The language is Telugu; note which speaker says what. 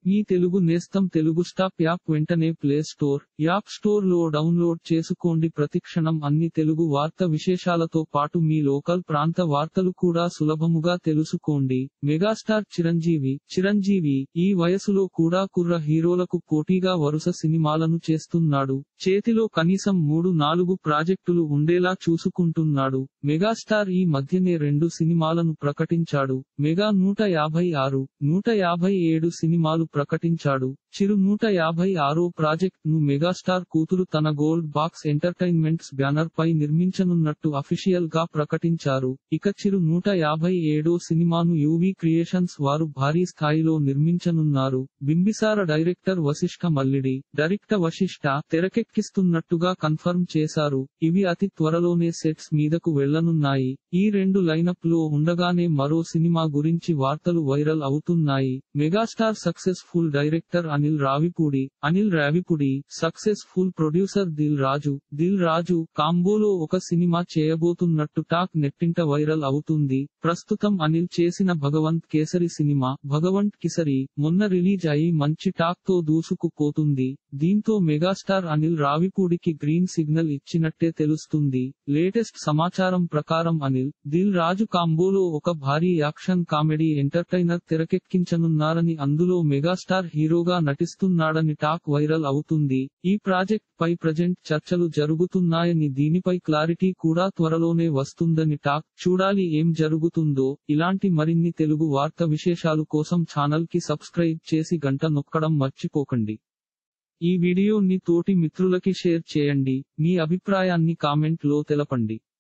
Speaker 1: మీ తెలుగు నేస్తం తెలుగు స్టాప్ యాప్ వెంటనే ప్లే స్టోర్ యాప్ స్టోర్ లో డౌన్లోడ్ చేసుకోండి ప్రతిక్షణం అన్ని తెలుగు వార్త విశేషాలతో పాటు మీ లోకల్ ప్రాంత వార్తలు కూడా సులభముగా తెలుసుకోండి మెగాస్టార్ చిరంజీవి చిరంజీవి ఈ వయసులో కూడా కుర్ర హీరోలకు పోటీగా వరుస సినిమాలను చేస్తున్నాడు చేతిలో కనీసం మూడు నాలుగు ప్రాజెక్టులు ఉండేలా చూసుకుంటున్నాడు మెగాస్టార్ ఈ మధ్యనే రెండు సినిమాలను ప్రకటించాడు మెగా నూట యాభై ఆరు నూట యాభై ఏడు సినిమాలు ప్రకటించాడు చిరు నూట యాభై ఆరో ప్రాజెక్ట్ ను మెగాస్టార్ కూతురు తన గోల్డ్ బాక్స్ ఎంటర్టైన్మెంట్స్ బ్యానర్ పై నిర్మించనున్నట్టు అఫీషియల్ గా ప్రకటించారు ఇక చిరు నూట యాభై ఏడో సినిమాను యూవీ క్రియేషన్స్ వారు భారీ స్థాయిలో నిర్మించనున్నారు బింబిసార డైరెక్టర్ వశిష్ఠ మల్లిడి డైరెక్టర్ వశిష్ఠ తెరకెక్కిస్తున్నట్టుగా కన్ఫర్మ్ చేశారు ఇవి అతి త్వరలోనే సెట్స్ మీదకు వెళ్లనున్నాయి ఈ రెండు లైనప్ లో ఉండగానే మరో సినిమా గురించి వార్తలు వైరల్ అవుతున్నాయి megastar successful director Anil Ravipudi Anil Ravipudi successful producer Dil Raju Dil Raju కాంబోలో ఒక సినిమా చేయబోతున్నట్టు టాక్ నెట్టింట వైరల్ అవుతుంది ప్రస్తుతం అనిల్ చేసిన భగవంత్ కేసరి సినిమా భగవంత్ కిసరి మొన్న రిలీజ్ అయి మంచి టాక్ తో దూసుకుపోతుంది దీంతో మెగాస్టార్ అనిల్ రావిపూడికి గ్రీన్ సిగ్నల్ ఇచ్చినట్టే తెలుస్తుంది లేటెస్ట్ సమాచారం ప్రకారం అనిల్ దిల్ రాజు కాంబోలో ఒక భారీ యాక్షన్ కామెడీ ఎంటర్టైనర్ తెరకెక్కించనున్నారని అందులో మెగాస్టార్ హీరోగా నటిస్తున్నాడని టాక్ వైరల్ అవుతుంది ఈ ప్రాజెక్ట్ పై ప్రజెంట్ చర్చలు జరుగుతున్నాయని దీనిపై క్లారిటీ కూడా త్వరలోనే వస్తుందని టాక్ చూడాలి ఏం జరుగుతుందో ఇలాంటి మరిన్ని తెలుగు వార్త విశేషాలు కోసం ఛానల్ కి సబ్స్క్రైబ్ చేసి గంట నొక్కడం మర్చిపోకండి ఈ వీడియోని తోటి మిత్రులకి షేర్ చేయండి మీ అభిప్రాయాన్ని కామెంట్ లో తెలపండి